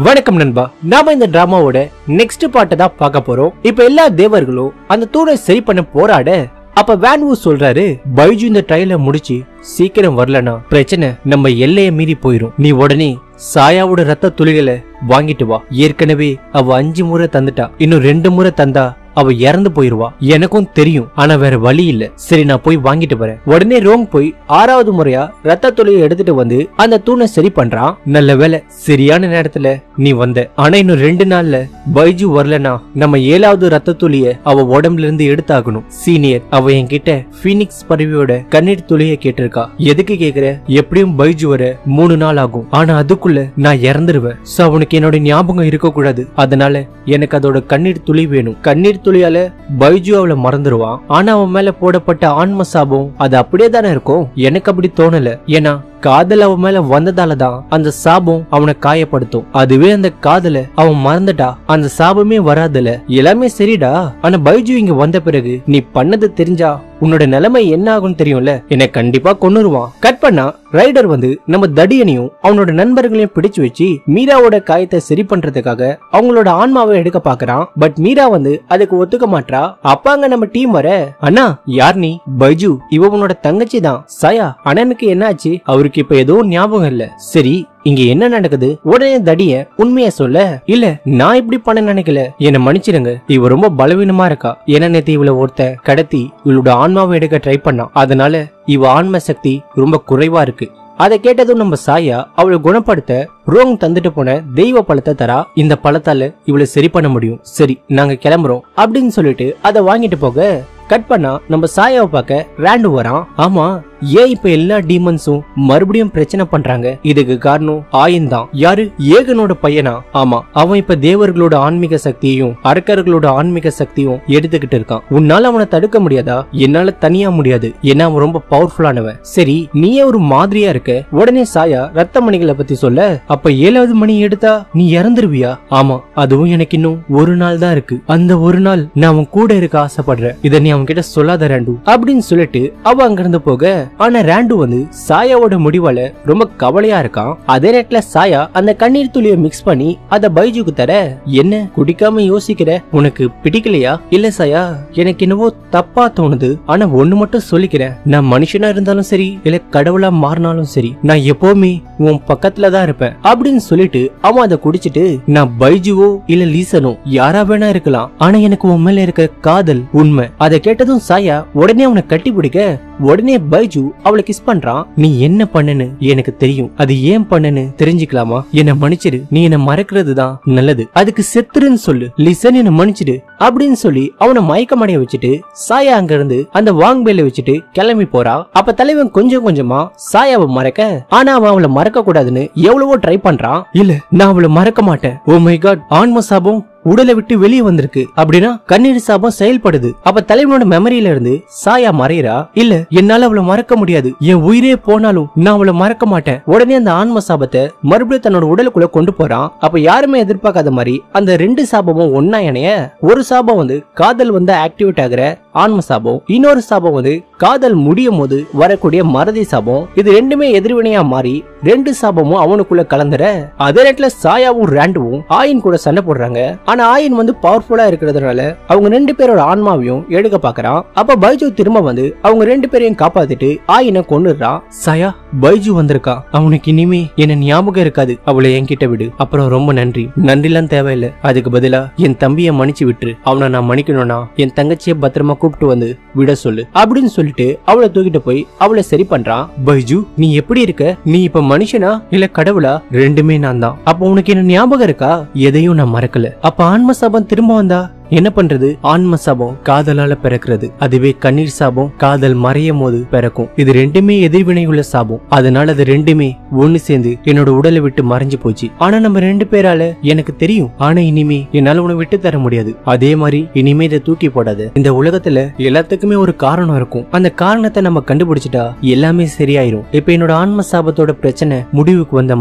வணக்கம் நண்பா நாம இந்த டிராமாவோட நெக்ஸ்ட் பார்ட்டை தான் பார்க்க போறோம் இப்ப எல்லா தேவர்களும் அந்த தூணை சரி பண்ண போராட அப்ப வேன்வு சொல்றாரு பைஜு இந்த ட்ரையலை முடிச்சு சீக்கிரம் வரலனா பிரச்சனை நம்ம எல்லைய மீறி போயிரும் நீ உடனே சாயாவோட ரத்த துளிகளை வாங்கிட்டு வா ஏற்கனவே அவ அஞ்சு முறை தந்துட்டா இன்னும் ரெண்டு முறை தந்தா அவ இறந்து போயிருவா எனக்கும் தெரியும் ஆனா வேற வழி இல்ல சரி நான் போய் வாங்கிட்டு வரேன் உடனே ரோங் போய் ஆறாவது முறையா ரத்த துளியை எடுத்துட்டு வந்து அந்த தூணை சரி பண்றான் நல்ல வேலை சரியான நேரத்துல நீ வந்த ஆனா இன்னும் ரெண்டு நாள்ல பைஜு வரலனா நம்ம ஏழாவது ரத்த துளிய அவ உடம்புல இருந்து எடுத்தாகணும் சீனியர் அவ என்கிட்ட பீனிக்ஸ் பறவையோட கண்ணீர் துளிய கேட்டிருக்கா எதுக்கு கேக்குற எப்படியும் பைஜு வர மூணு நாள் ஆகும் ஆனா அதுக்குள்ள நான் இறந்துருவேன் சோ அவனுக்கு என்னோட ஞாபகம் இருக்க கூடாது அதனால எனக்கு அதோட கண்ணீர் துளி வேணும் கண்ணீர் துளியால பைஜு அவளை மறந்துடுவான் ஆனா அவன் மேல போடப்பட்ட ஆன்ம சாபம் அது அப்படியே தானே இருக்கும் எனக்கு அப்படி தோணல ஏன்னா காதல் அவன் மேல வந்ததால தான் அந்த சாபம் அவனை காயப்படுத்தும் அதுவே அந்த காதல அவன் மறந்துட்டா அந்த சாபமே வராதுல எல்லாமே சரிடா ஆனா பைஜு இங்க வந்த பிறகு நீ பண்ணது தெரிஞ்சா உன்னோட நிலைமை என்ன ஆகும் தெரியும்ல என்னை கண்டிப்பா கொன்னுருவான் கட் பண்ணா ரைடர் வந்து நம்ம தடியனையும் அவனோட நண்பர்களையும் பிடிச்சு வச்சு மீராவோட காயத்தை சரி பண்றதுக்காக அவங்களோட ஆன்மாவை எடுக்க பாக்குறான் பட் மீரா வந்து அதுக்கு ஒத்துக்க மாட்றா அப்ப அங்க நம்ம டீம் வர அண்ணா யார் நீ பைஜு இவ உன்னோட தங்கச்சி தான் சாயா அண்ணனுக்கு என்னாச்சு அவருக்கு இப்ப ஏதோ ஞாபகம் இல்ல சரி இங்க என்ன நடக்குது உடனே தடிய உண்மைய சொல்ல இல்ல நான் இப்படி பண்ண நினைக்கல என்ன மன்னிச்சிடுங்க இவ ரொம்ப பலவீனமா இருக்கா ஏன்னா நேத்து இவள ஒருத்த கடத்தி இவளோட ஆன்மாவை எடுக்க ட்ரை பண்ணான் அதனால இவ ஆன்ம சக்தி ரொம்ப குறைவா இருக்கு அதை கேட்டதும் நம்ம சாயா அவளை குணப்படுத்த ரோங் தந்துட்டு போன தெய்வ பழத்தை தரா இந்த பழத்தால இவளை சரி பண்ண முடியும் சரி நாங்க கிளம்புறோம் அப்படின்னு சொல்லிட்டு அதை வாங்கிட்டு போக கட் பண்ணா நம்ம சாயாவை பார்க்க ரேண்டு வரான் ஆமா ஏன் இப்ப எல்லா டீமன்ஸும் மறுபடியும் பிரச்சனை பண்றாங்க இதுக்கு காரணம் ஆயன் தான் யாரு ஏகனோட பையனா ஆமா அவன் இப்ப தேவர்களோட ஆன்மீக சக்தியையும் அரக்கர்களோட ஆன்மீக சக்தியும் எடுத்துக்கிட்டு இருக்கான் உன்னால அவனை தடுக்க முடியாதா என்னால தனியா முடியாது ஏன்னா அவன் ரொம்ப பவர்ஃபுல்லானவன் சரி நீயே ஒரு மாதிரியா இருக்க உடனே சாயா ரத்த மணிகளை பத்தி சொல்ல அப்ப ஏழாவது மணி எடுத்தா நீ இறந்துருவியா ஆமா அதுவும் எனக்கு இன்னும் ஒரு நாள் தான் இருக்கு அந்த ஒரு நாள் நான் அவன் கூட இருக்க ஆசைப்படுறேன் இத நீ அவன் கிட்ட சொல்லாத ரேண்டு அப்படின்னு சொல்லிட்டு அவ அங்கிருந்து போக ஆனா ரேண்டு வந்து சாயாவோட முடிவால ரொம்ப கவலையா இருக்கான் அதே நேரத்துல சாயா அந்த கண்ணீர் துளியை மிக்ஸ் பண்ணி அத பைஜுக்கு தர என்ன குடிக்காம யோசிக்கிற உனக்கு பிடிக்கலையா இல்ல சாயா எனக்கு என்னவோ தப்பா தோணுது ஆனா ஒண்ணு மட்டும் சொல்லிக்கிறேன் நான் மனுஷனா இருந்தாலும் சரி இல்ல கடவுளா மாறினாலும் சரி நான் எப்பவுமே உன் பக்கத்துல தான் இருப்பேன் அப்படின்னு சொல்லிட்டு அவன் அதை குடிச்சிட்டு நான் பைஜுவோ இல்ல லீசனோ யாரா வேணா இருக்கலாம் ஆனா எனக்கு உன் மேல இருக்க காதல் உண்மை அதை கேட்டதும் சாயா உடனே அவனை கட்டி பிடிக்க உடனே பைஜு அவளை கிஸ் பண்றான் நீ என்ன பண்ணுன்னு எனக்கு தெரியும் அது ஏன் பண்ணுன்னு தெரிஞ்சுக்கலாமா என்ன மன்னிச்சிடு நீ என்ன மறக்கிறது தான் நல்லது அதுக்கு செத்துருன்னு சொல்லு லிசன் என்ன மன்னிச்சிடு அப்படின்னு சொல்லி அவனை மயக்கமடைய வச்சுட்டு சாயா அங்க இருந்து அந்த வாங்பேல வச்சுட்டு கிளம்பி போறா அப்ப தலைவன் கொஞ்சம் கொஞ்சமா சாயாவை மறக்க ஆனா அவன் அவளை மறக்க கூடாதுன்னு எவ்வளவோ ட்ரை பண்றான் இல்ல நான் அவளை மறக்க மாட்டேன் ஓ மை காட் ஆன்ம சாபம் உடலை விட்டு வெளியே வந்திருக்கு அப்படின்னா கண்ணீர் சாபம் செயல்படுது அப்ப தலைவனோட மெமரியில இருந்து சாயா மறையறா இல்ல என்னால அவளை மறக்க முடியாது என் உயிரே போனாலும் நான் அவளை மறக்க மாட்டேன் உடனே அந்த ஆன்ம சாபத்தை மறுபடியும் தன்னோட உடலுக்குள்ள கொண்டு போறான் அப்ப யாருமே எதிர்பார்க்காத மாதிரி அந்த ரெண்டு சாபமும் ஒன்னா இணைய ஒரு சாபம் வந்து காதல் வந்து ஆக்டிவேட் ஆகுற ஆன்ம சாபம் இன்னொரு சாபம் வந்து காதல் முடியும் போது வரக்கூடிய மறதி சாபம் இது ரெண்டுமே எதிர்வினையா மாறி ரெண்டு சாபமும் அவனுக்குள்ள கலந்துற அதே நேரத்துல சாயாவும் ரேண்டுவும் ஆயின் கூட சண்டை போடுறாங்க ஆனா ஆயின் வந்து பவர்ஃபுல்லா இருக்கிறதுனால அவங்க ரெண்டு பேரோட ஆன்மாவையும் எடுக்க பாக்குறான் அப்ப பைஜு திரும்ப வந்து அவங்க ரெண்டு பேரையும் காப்பாத்திட்டு ஆயினை கொண்டுடுறான் சாயா பைஜு வந்திருக்கா அவனுக்கு இனிமே என்ன ஞாபகம் இருக்காது அவளை என்கிட்ட விடு அப்புறம் ரொம்ப நன்றி நன்றிலாம் தேவையில்லை அதுக்கு பதிலா என் தம்பியை மன்னிச்சு விட்டுரு அவனை நான் மன்னிக்கணும்னா என் தங்கச்சியை பத்திரமா கூப்பிட்டு வந்து விட சொல்லு அப்படின்னு சொல்லிட்டு அவளை தூக்கிட்டு போய் அவளை சரி பண்றான் பைஜு நீ எப்படி இருக்க நீ இப்ப மனுஷனா இல்ல கடவுளா ரெண்டுமே நான் தான் அப்ப உனக்கு என்ன ஞாபகம் இருக்கா எதையும் நான் மறக்கல அப்ப ஆன்ம சாபம் திரும்ப வந்தா என்ன பண்றது ஆன்ம சாபம் காதலால பிறக்கிறது அதுவே கண்ணீர் சாபம் காதல் மறையும் போது பிறக்கும் இது ரெண்டுமே எதிர்வினை உள்ள சாபம் அதனால அது ரெண்டுமே ஒண்ணு சேர்ந்து என்னோட உடலை விட்டு மறைஞ்சு போச்சு ஆனா நம்ம ரெண்டு பேரால எனக்கு தெரியும் ஆனா இனிமே என்னால உன்னை விட்டு தர முடியாது அதே மாதிரி இனிமே இதை தூக்கி போடாத இந்த உலகத்துல எல்லாத்துக்குமே ஒரு காரணம் இருக்கும் அந்த காரணத்தை நம்ம கண்டுபிடிச்சிட்டா எல்லாமே சரியாயிரும் இப்ப என்னோட ஆன்ம சாபத்தோட பிரச்சனை முடிவுக்கு வந்த மாதிரி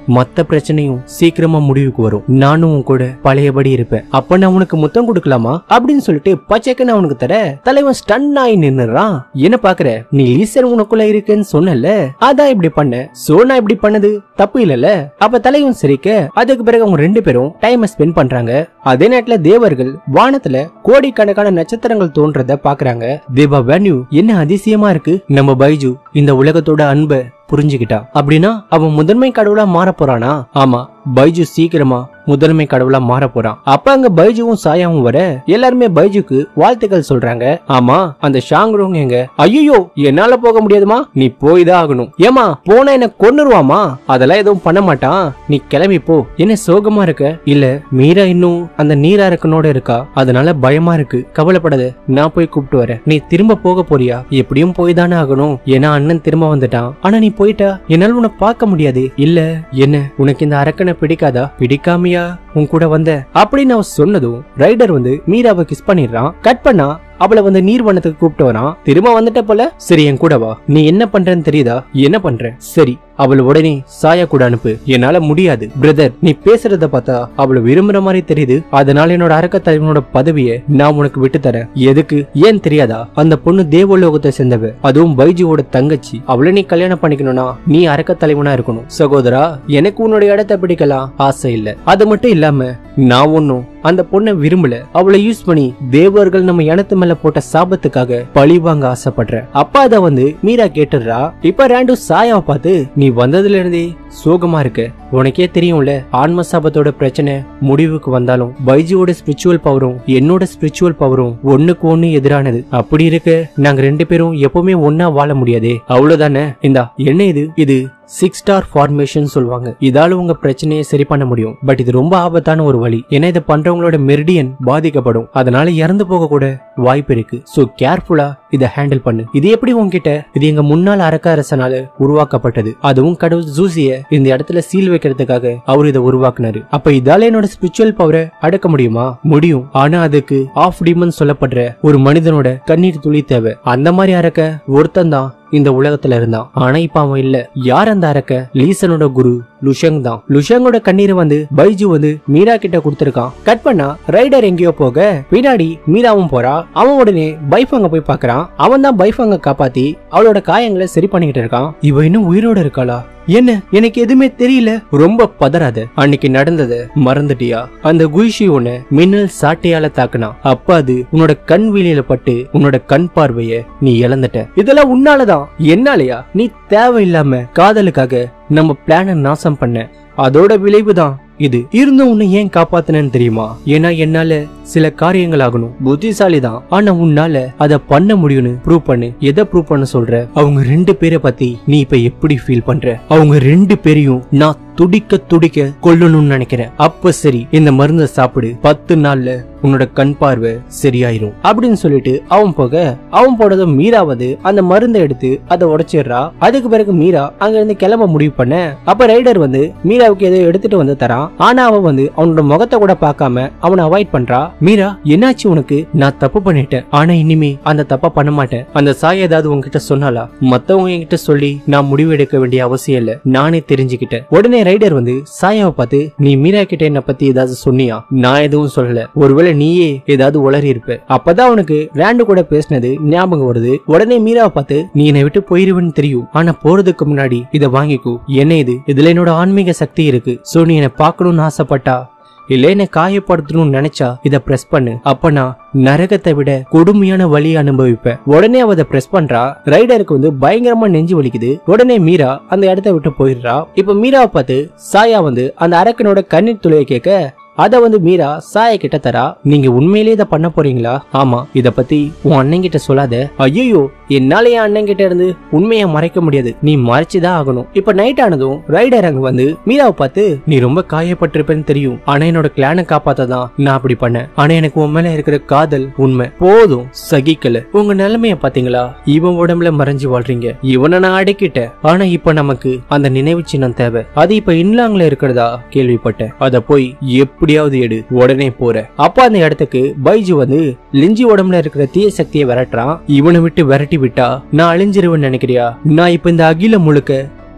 மத்த பிரச்சனையும் சீக்கிரமா முடிவுக்கு வரும் நானும் உன் கூட பழையபடி இருப்பேன் அப்ப நான் உனக்கு முத்தம் கொடுக்கலாமா அப்படின்னு சொல்லிட்டு பச்சைக்கன்னு அவனுக்கு தர தலைவன் ஸ்டன் ஆகி நின்னுறான் என்ன பாக்குற நீ லீசன் உனக்குள்ள இருக்குன்னு சொன்னல அதான் இப்படி பண்ண சோ நான் இப்படி பண்ணது தப்பு இல்லல அப்ப தலைவன் சிரிக்க அதுக்கு பிறகு அவங்க ரெண்டு பேரும் டைம் ஸ்பெண்ட் பண்றாங்க அதே நேரத்துல தேவர்கள் வானத்துல கோடிக்கணக்கான நட்சத்திரங்கள் தோன்றத பாக்குறாங்க தேவா வேன்யூ என்ன அதிசயமா இருக்கு நம்ம பைஜு இந்த உலகத்தோட அன்பை புரிஞ்சுக்கிட்டா அப்படின்னா அவன் முதன்மை கடவுளா மாற போறானா ஆமா பைஜு சீக்கிரமா முதன்மை கடவுளா மாற போறான் அப்ப அங்க பைஜுவும் சாயாவும் வர எல்லாருமே பைஜுக்கு வாழ்த்துக்கள் சொல்றாங்க ஆமா அந்த ஷாங்ரோங் எங்க ஐயோ என்னால போக முடியாதுமா நீ போய் தான் ஆகணும் ஏமா போனா என்ன கொன்னுருவாமா அதெல்லாம் எதுவும் பண்ண மாட்டான் நீ கிளம்பி போ என்ன சோகமா இருக்க இல்ல மீரா இன்னும் அந்த நீரா இருக்கனோட இருக்கா அதனால பயமா இருக்கு கவலைப்படாத நான் போய் கூப்பிட்டு வரேன் நீ திரும்ப போக போறியா எப்படியும் போய் தானே ஆகணும் ஏன்னா அண்ணன் திரும்ப வந்துட்டான் ஆனா நீ போயிட்டா என்னால உன்னை பார்க்க முடியாது இல்ல என்ன உனக்கு இந்த அரக்கனை பிடிக்காதா பிடிக்காமையா உன் கூட வந்த அப்படின்னு அவ சொன்னதும் ரைடர் வந்து மீராவை கிஸ் பண்ணிடுறான் கட் பண்ணா அவளை வந்து நீர்வனத்துக்கு கூப்பிட்டு வரான் திரும்ப வந்துட்ட போல சரி என் கூட வா நீ என்ன பண்றன்னு தெரியுதா என்ன பண்ற சரி அவள் உடனே சாயா கூட அனுப்பு என்னால முடியாது பிரதர் நீ பேசுறத பார்த்தா அவளை விரும்புற மாதிரி தெரியுது அதனால என்னோட அரக்க தலைவனோட பதவியை நான் உனக்கு விட்டு தரேன் எதுக்கு ஏன் தெரியாதா அந்த பொண்ணு தேவலோகத்தை சேர்ந்தவ அதுவும் பைஜுவோட தங்கச்சி அவளை நீ கல்யாணம் பண்ணிக்கணும்னா நீ அரக்க தலைவனா இருக்கணும் சகோதரா எனக்கு உன்னோட இடத்தை பிடிக்கலாம் ஆசை இல்ல அது மட்டும் இல்லாம நான் ஒன்னும் அந்த பொண்ணை விரும்பல அவளை யூஸ் பண்ணி தேவர்கள் நம்ம இனத்து மேல போட்ட சாபத்துக்காக பழி வாங்க ஆசைப்படுற அப்பா அத வந்து மீரா கேட்டுடுறா இப்ப ரேண்டு சாயாவை பார்த்து நீ வந்ததுல இருந்தே சோகமா இருக்க உனக்கே தெரியும்ல ஆன்ம சாபத்தோட பிரச்சனை முடிவுக்கு வந்தாலும் பைஜியோட ஸ்பிரிச்சுவல் பவரும் என்னோட ஸ்பிரிச்சுவல் பவரும் ஒண்ணுக்கு ஒண்ணு எதிரானது அப்படி இருக்க நாங்க ரெண்டு பேரும் எப்பவுமே ஒன்னா வாழ முடியாதே அவ்வளவுதானே இந்தா என்ன இது இது சிக்ஸ் ஸ்டார் ஃபார்மேஷன் சொல்லுவாங்க இதால உங்க பிரச்சனையை சரி பண்ண முடியும் பட் இது ரொம்ப ஆபத்தான ஒரு வழி ஏன்னா இதை பண்றவங்களோட மெரிடியன் பாதிக்கப்படும் அதனால இறந்து போக கூட வாய்ப்பு இருக்கு சோ கேர்ஃபுல்லா இதை ஹேண்டில் பண்ணு இது எப்படி உன்கிட்ட இது எங்க முன்னாள் அரக்க அரசனால உருவாக்கப்பட்டது அதுவும் கடவுள் ஜூசிய இந்த இடத்துல சீல் வைக்கிறதுக்காக அவர் இதை உருவாக்குனாரு அப்ப இதால என்னோட ஸ்பிரிச்சுவல் பவரை அடக்க முடியுமா முடியும் ஆனா அதுக்கு ஆஃப் டிமன் சொல்லப்படுற ஒரு மனிதனோட கண்ணீர் துளி தேவை அந்த மாதிரி அரக்க ஒருத்தன் தான் இந்த உலகத்துல இருந்தான் ஆனா இப்ப அவன் இல்ல யார் அந்த அரக்க லீசனோட குரு லுஷங் தான் லுஷங்கோட கண்ணீரை வந்து பைஜு வந்து மீரா கிட்ட கொடுத்திருக்கான் கட் பண்ணா ரைடர் எங்கேயோ போக பின்னாடி மீராவும் போறா அவன் உடனே பைஃபங்க போய் பாக்குறான் அவன் தான் பைஃபங்க காப்பாத்தி அவளோட காயங்களை சரி பண்ணிக்கிட்டு இருக்கான் இவ இன்னும் உயிரோட இருக்காளா என்ன எனக்கு எதுவுமே தெரியல ரொம்ப பதறாத அன்னைக்கு நடந்தத மறந்துட்டியா அந்த குயிஷி உன்னை மின்னல் சாட்டையால தாக்குனா அப்ப அது உன்னோட கண் வீலியில பட்டு உன்னோட கண் பார்வைய நீ இழந்துட்ட இதெல்லாம் உன்னாலதான் என்னாலயா நீ தேவையில்லாம காதலுக்காக நம்ம பிளான நாசம் பண்ண அதோட விளைவுதான் இது இருந்தும் உன்னை ஏன் காப்பாத்தினேன்னு தெரியுமா ஏன்னா என்னால சில காரியங்கள் ஆகணும் புத்திசாலி தான் ஆனா உன்னால அத பண்ண முடியும்னு ப்ரூவ் பண்ணு எதை ப்ரூவ் பண்ண சொல்ற அவங்க ரெண்டு பேரை பத்தி நீ இப்ப எப்படி ஃபீல் பண்ற அவங்க ரெண்டு பேரையும் நான் துடிக்க துடிக்க கொல்லணும்னு நினைக்கிறேன் அப்ப சரி இந்த மருந்தை சாப்பிடு பத்து நாள்ல உன்னோட கண் பார்வை சரியாயிரும் அப்படின்னு சொல்லிட்டு அவன் போக அவன் போனதும் மீரா வந்து அந்த மருந்தை எடுத்து அதை உடைச்சிடுறா அதுக்கு பிறகு மீரா அங்க இருந்து கிளம்ப முடிவு பண்ண அப்ப ரைடர் வந்து மீராவுக்கு ஏதோ எடுத்துட்டு வந்து தரான் ஆனா அவன் வந்து அவனோட முகத்தை கூட பார்க்காம அவனை அவாய்ட் பண்றா மீரா என்னாச்சு உனக்கு நான் தப்பு பண்ணிட்டேன் ஆனா இனிமே அந்த தப்பா பண்ண மாட்டேன் அந்த சாய் ஏதாவது உன்கிட்ட சொன்னாலா மத்தவங்க என்கிட்ட சொல்லி நான் முடிவு எடுக்க வேண்டிய அவசியம் இல்ல நானே தெரிஞ்சுக்கிட்டேன் உடனே ரைடர் வந்து சாயாவை பார்த்து நீ மீரா கிட்ட என்ன பத்தி ஏதாவது சொன்னியா நான் எதுவும் சொல்லல ஒருவேளை நீயே ஏதாவது உளறி இருப்ப அப்பதான் அவனுக்கு ரேண்டு கூட பேசினது ஞாபகம் வருது உடனே மீராவை பார்த்து நீ என்னை விட்டு போயிருவன்னு தெரியும் ஆனா போறதுக்கு முன்னாடி இதை வாங்கிக்கோ என்ன இது இதுல என்னோட ஆன்மீக சக்தி இருக்கு சோ நீ என்னை பார்க்கணும்னு ஆசைப்பட்டா இல்ல என்ன காயப்படுத்தணும்னு நினைச்சா இத பிரஸ் பண்ணு அப்ப நான் நரகத்தை விட கொடுமையான வழி அனுபவிப்பேன் உடனே அவ அதை பிரஸ் பண்றா ரைடருக்கு வந்து பயங்கரமா நெஞ்சு வலிக்குது உடனே மீரா அந்த இடத்த விட்டு போயிடுறா இப்ப மீராவை பார்த்து சாயா வந்து அந்த அரக்கனோட கண்ணீர் துளையை கேட்க அத வந்து மீரா சாய கிட்ட தரா நீங்க உண்மையிலேயே இதை பண்ண போறீங்களா ஆமா இத பத்தி உன் அண்ணன் கிட்ட சொல்லாத ஐயோ என்னால என் அண்ணன் கிட்ட இருந்து உண்மையை மறைக்க முடியாது நீ மறைச்சுதான் ஆகணும் இப்ப நைட் ஆனதும் ரைடர் அங்க வந்து மீராவை பார்த்து நீ ரொம்ப காயப்பட்டிருப்பேன்னு தெரியும் ஆனா என்னோட கிளானை காப்பாத்ததான் நான் அப்படி பண்ணேன் ஆனா எனக்கு உன் மேல இருக்கிற காதல் உண்மை போதும் சகிக்கல உங்க நிலைமைய பாத்தீங்களா இவன் உடம்புல மறைஞ்சு வாழ்றீங்க இவனை நான் அடக்கிட்டேன் ஆனா இப்ப நமக்கு அந்த நினைவு சின்னம் தேவை அது இப்ப இன்லாங்ல இருக்கிறதா கேள்விப்பட்டேன் அத போய் எப்படியாவது எடு உடனே போற அப்ப அந்த இடத்துக்கு பைஜு வந்து லிஞ்சி உடம்புல இருக்கிற தீய சக்தியை விரட்டுறான் இவனை விட்டு விரட்டி விட்டா நான் அழிஞ்சிருவேன்னு நினைக்கிறியா நான் இப்ப இந்த அகில முழுக்க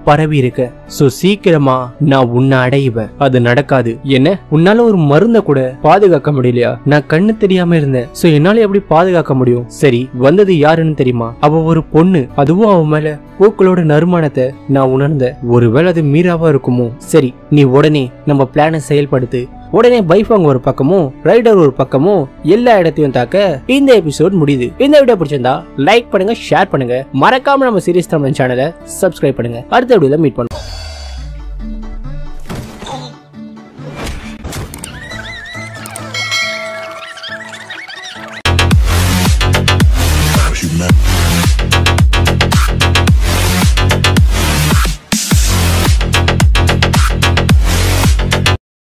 பரவி இருக்க சோ சீக்கிரமா நான் உன்னை அடைவேன் அது நடக்காது என்ன உன்னால ஒரு மருந்த கூட பாதுகாக்க முடியலையா நான் கண்ணு தெரியாம இருந்தேன் சோ என்னால எப்படி பாதுகாக்க முடியும் சரி வந்தது யாருன்னு தெரியுமா அவ ஒரு பொண்ணு அதுவும் அவ மேல பூக்களோட நறுமணத்தை நான் உணர்ந்தேன் ஒருவேளை அது மீறாவா இருக்குமோ சரி நீ உடனே நம்ம பிளானை செயல்படுத்து உடனே பைஃபாங் ஒரு பக்கமும் ரைடர் ஒரு பக்கமும் எல்லா இடத்தையும் தாக்க இந்த எபிசோட் முடியுது இந்த வீடியோ பிடிச்சிருந்தா லைக் பண்ணுங்க ஷேர் பண்ணுங்க மறக்காம நம்ம சீரிஸ் தமிழ் சேனலை சப்ஸ்கிரைப் பண்ணுங்க அடுத்த வீடியோல மீட் பண்ணுவோம்